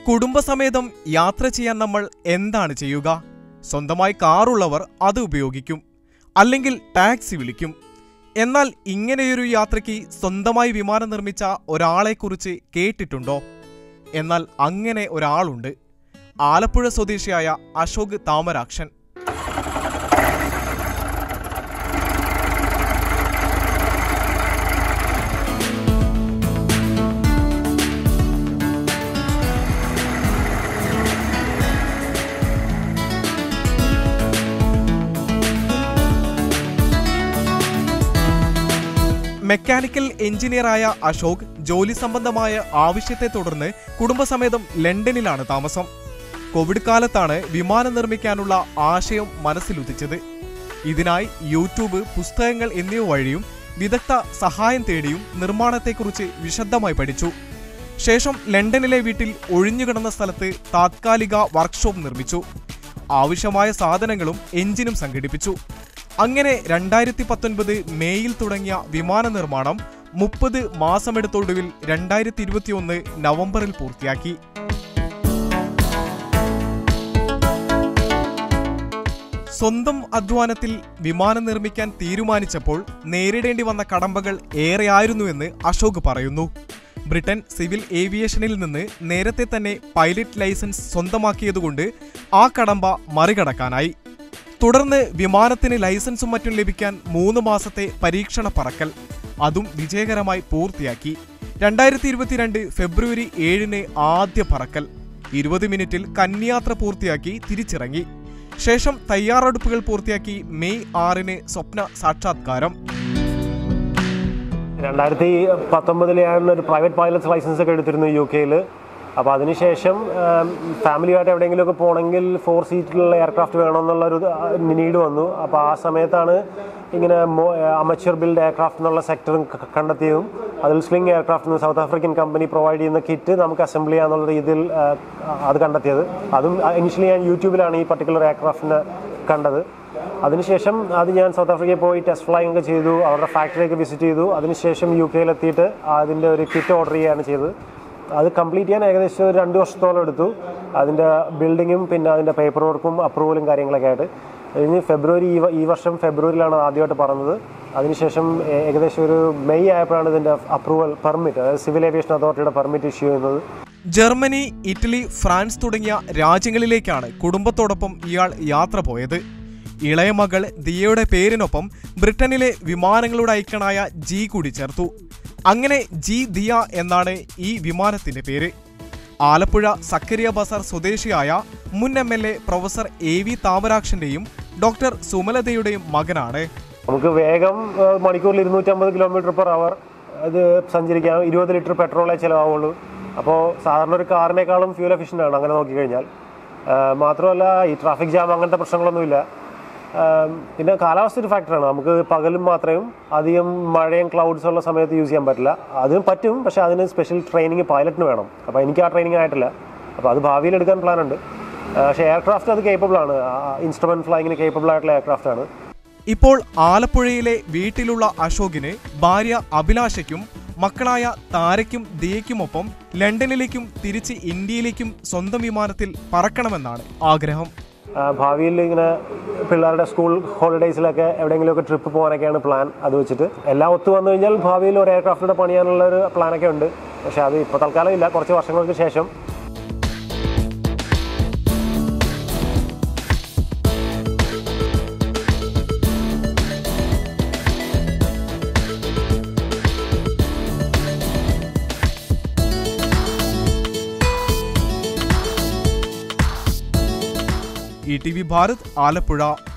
കുടുംബസമേതം യാത്ര ചെയ്യാൻ നമ്മൾ എന്താണ് ചെയ്യുക സ്വന്തമായി കാറുള്ളവർ അത് ഉപയോഗിക്കും അല്ലെങ്കിൽ ടാക്സി വിളിക്കും എന്നാൽ ഇങ്ങനെയൊരു യാത്രയ്ക്ക് സ്വന്തമായി വിമാനം നിർമ്മിച്ച ഒരാളെക്കുറിച്ച് കേട്ടിട്ടുണ്ടോ എന്നാൽ അങ്ങനെ ഒരാളുണ്ട് ആലപ്പുഴ സ്വദേശിയായ അശോക് താമരാക്ഷൻ മെക്കാനിക്കൽ എഞ്ചിനീയറായ അശോക് ജോലി സംബന്ധമായ ആവശ്യത്തെ തുടർന്ന് കുടുംബസമേതം ലണ്ടനിലാണ് താമസം കോവിഡ് കാലത്താണ് വിമാനം നിർമ്മിക്കാനുള്ള ആശയം മനസ്സിലുദിച്ചത് ഇതിനായി യൂട്യൂബ് പുസ്തകങ്ങൾ എന്നിവ വഴിയും വിദഗ്ധ സഹായം തേടിയും നിർമ്മാണത്തെക്കുറിച്ച് വിശദമായി പഠിച്ചു ശേഷം ലണ്ടനിലെ വീട്ടിൽ ഒഴിഞ്ഞുകിടന്ന സ്ഥലത്ത് താത്കാലിക വർക്ക്ഷോപ്പ് നിർമ്മിച്ചു ആവശ്യമായ സാധനങ്ങളും എഞ്ചിനും സംഘടിപ്പിച്ചു അങ്ങനെ രണ്ടായിരത്തി പത്തൊൻപത് മേയിൽ തുടങ്ങിയ വിമാന നിർമ്മാണം മുപ്പത് മാസമെടുത്തൊടുവിൽ രണ്ടായിരത്തി ഇരുപത്തിയൊന്ന് നവംബറിൽ പൂർത്തിയാക്കി സ്വന്തം അധ്വാനത്തിൽ വിമാനം നിർമ്മിക്കാൻ തീരുമാനിച്ചപ്പോൾ നേരിടേണ്ടി വന്ന കടമ്പകൾ ഏറെയായിരുന്നുവെന്ന് അശോക് പറയുന്നു ബ്രിട്ടൻ സിവിൽ ഏവിയേഷനിൽ നിന്ന് നേരത്തെ തന്നെ പൈലറ്റ് ലൈസൻസ് സ്വന്തമാക്കിയതുകൊണ്ട് ആ കടമ്പ മറികടക്കാനായി തുടർന്ന് വിമാനത്തിന് ലൈസൻസും മറ്റും ലഭിക്കാൻ മൂന്ന് മാസത്തെ പരീക്ഷണ പറക്കൽ അതും വിജയകരമായി പൂർത്തിയാക്കി രണ്ടായിരത്തി ഇരുപത്തിരണ്ട് ഫെബ്രുവരി ഏഴിന് ആദ്യ പറക്കൽ ഇരുപത് മിനിറ്റിൽ കന്യാത്ര പൂർത്തിയാക്കി തിരിച്ചിറങ്ങി ശേഷം തയ്യാറെടുപ്പുകൾ പൂർത്തിയാക്കി മെയ് ആറിന് സ്വപ്ന സാക്ഷാത്കാരം രണ്ടായിരത്തി പത്തൊമ്പതിലാണ് ഒരു പ്രൈവറ്റ് പൈലറ്റ് ലൈസൻസ് ഒക്കെ എടുത്തിരുന്നു യു കെയിൽ അപ്പോൾ അതിനുശേഷം ഫാമിലിയായിട്ട് എവിടെയെങ്കിലുമൊക്കെ പോകണമെങ്കിൽ ഫോർ സീറ്റിലുള്ള എയർക്രാഫ്റ്റ് വേണമെന്നുള്ളൊരു നീഡ് വന്നു അപ്പോൾ ആ സമയത്താണ് ഇങ്ങനെ അമച്വർ ബിൽഡ് എയർക്രാഫ്റ്റ് എന്നുള്ള സെക്ടറും കണ്ടെത്തിയതും അതിൽ സ്ലിംഗ് എയർക്രാഫ്റ്റ് എന്ന് സൗത്ത് ആഫ്രിക്കൻ കമ്പനി പ്രൊവൈഡ് ചെയ്യുന്ന കിറ്റ് നമുക്ക് അസംബിൾ ചെയ്യാന്നുള്ള രീതിയിൽ ആ, അത് കണ്ടെത്തിയത് അതും ഇനിഷ്യലി ഞാൻ യൂട്യൂബിലാണ് ഈ പർട്ടിക്കുലർ എയർക്രാഫ്റ്റിനെ കണ്ടത് അതിനുശേഷം അത് ഞാൻ സൗത്ത് ആഫ്രിക്കയിൽ പോയി ടെസ്റ്റ് ഫ്ലൈങ് ഒക്കെ ചെയ്തു അവരുടെ ഫാക്ടറിയൊക്കെ വിസിറ്റ് ചെയ്തു അതിനുശേഷം യു കെയിലെത്തിയിട്ട് അതിൻ്റെ ഒരു കിറ്റ് ഓർഡർ ചെയ്യുകയാണ് ചെയ്തത് അത് കംപ്ലീറ്റ് ചെയ്യാൻ ഏകദേശം ഒരു രണ്ട് വർഷത്തോളം എടുത്തു അതിൻ്റെ ബിൽഡിങ്ങും പിന്നെ അതിൻ്റെ പേപ്പർ വർക്കും അപ്രൂവലും കാര്യങ്ങളൊക്കെ ആയിട്ട് കഴിഞ്ഞ് ഫെബ്രുവരി ഈ വ- ഈ വർഷം ഫെബ്രുവരിയിലാണ് ആദ്യമായിട്ട് പറഞ്ഞത് അതിനുശേഷം ഏ- ഏകദേശം ഒരു മെയ് ആയപ്പോഴാണ് ഇതിൻ്റെ അപ്രൂവൽ പെർമിറ്റ് അതായത് സിവിൽ ഏവിയേഷൻ അതോറിറ്റിയുടെ പെർമിറ്റ് ഇഷ്യൂ ചെയ്യുന്നത് ജർമ്മനി ഇറ്റലി ഫ്രാൻസ് തുടങ്ങിയ രാജ്യങ്ങളിലേക്കാണ് കുടുംബത്തോടൊപ്പം ഇയാൾ യാത്ര പോയത് ഇളയ മകൾ ദിയയുടെ പേരിനൊപ്പം ബ്രിട്ടനിലെ വിമാനങ്ങളുടെ ഐക്കണായ ജി കൂടി ചേർത്തു അങ്ങനെ ജി ദിയ എന്നാണ് ഈ വിമാനത്തിന്റെ പേര് ആലപ്പുഴ സക്കരിയ ബസാർ സ്വദേശിയായ മുൻ M L A professor A V താമരാക്ഷന്റെയും ഡോക്ടർ സുമലതയുടെയും മകനാണ് നമുക്ക് വേഗം ആ, മണിക്കൂറിൽ ഇരുന്നൂറ്റമ്പത് കിലോമീറ്റർ പെർ അവർ അത് സഞ്ചരിക്കാം ഇരുപത് ലിറ്റർ പെട്രോളേ ചിലവാവുള്ളൂ അപ്പോൾ സാധാരണ ഒരു കാറിനേക്കാളും ഫ്യൂൽ എഫിഷ്യൻ്റ് ആണ് അങ്ങനെ നോക്കിക്കഴിഞ്ഞാൽ ആ, മാത്രമല്ല ഈ ട്രാഫിക് ജാം അങ്ങനത്തെ പ്രശ്നങ്ങളൊന്നുമില്ല ആ, പിന്നെ കാലാവസ്ഥ ഒരു ഫാക്ടറാണ് നമുക്ക് പകലും മാത്രമേ അധികം മഴയും ക്ലൗഡ്സ് ഉള്ള സമയത്ത് യൂസ് ചെയ്യാൻ പറ്റില്ല അതിന് പറ്റും പക്ഷേ അതിന് സ്പെഷ്യൽ ട്രെയിനിങ് പൈലറ്റിന് വേണം അപ്പോൾ എനിക്ക് ആ ട്രെയിനിങ് ആയിട്ടില്ല അപ്പോൾ അത് ഭാവിയിൽ എടുക്കാൻ പ്ലാൻ ഉണ്ട് ആ, പക്ഷേ എയർക്രാഫ്റ്റ് അത് കേപ്പബിൾ ആണ് ഇൻസ്ട്രുമെന്റ് ഫ്ലൈങ്ങിന് കേപ്പബിൾ ആയിട്ടുള്ള എയർക്രാഫ്റ്റ് ആണ് ഇപ്പോൾ ആലപ്പുഴയിലെ വീട്ടിലുള്ള അശോകിന് ഭാര്യ അഭിലാഷയ്ക്കും മക്കളായ താരയ്ക്കും ദിയയ്ക്കുമൊപ്പം ലണ്ടനിലേക്കും തിരിച്ച് ഇന്ത്യയിലേക്കും സ്വന്തം വിമാനത്തിൽ പറക്കണമെന്നാണ് ആഗ്രഹം ആ, ഭാവിയിൽ ഇങ്ങനെ പിള്ളേരുടെ സ്കൂൾ ഹോളിഡേയ്സിലൊക്കെ എവിടെയെങ്കിലുമൊക്കെ ട്രിപ്പ് പോകാനൊക്കെയാണ് പ്ലാൻ അത് വെച്ചിട്ട് എല്ലാം ഒത്തു വന്നു കഴിഞ്ഞാൽ ഭാവിയിൽ ഒരു എയർക്രാഫ്റ്റിലൂടെ പണിയാനുള്ള ഒരു പ്ലാനൊക്കെ ഉണ്ട് പക്ഷേ അത് ഇപ്പോൾ തൽക്കാലം ഇല്ല കുറച്ച് വർഷങ്ങൾക്ക് ശേഷം E T V Bharat Alappuzha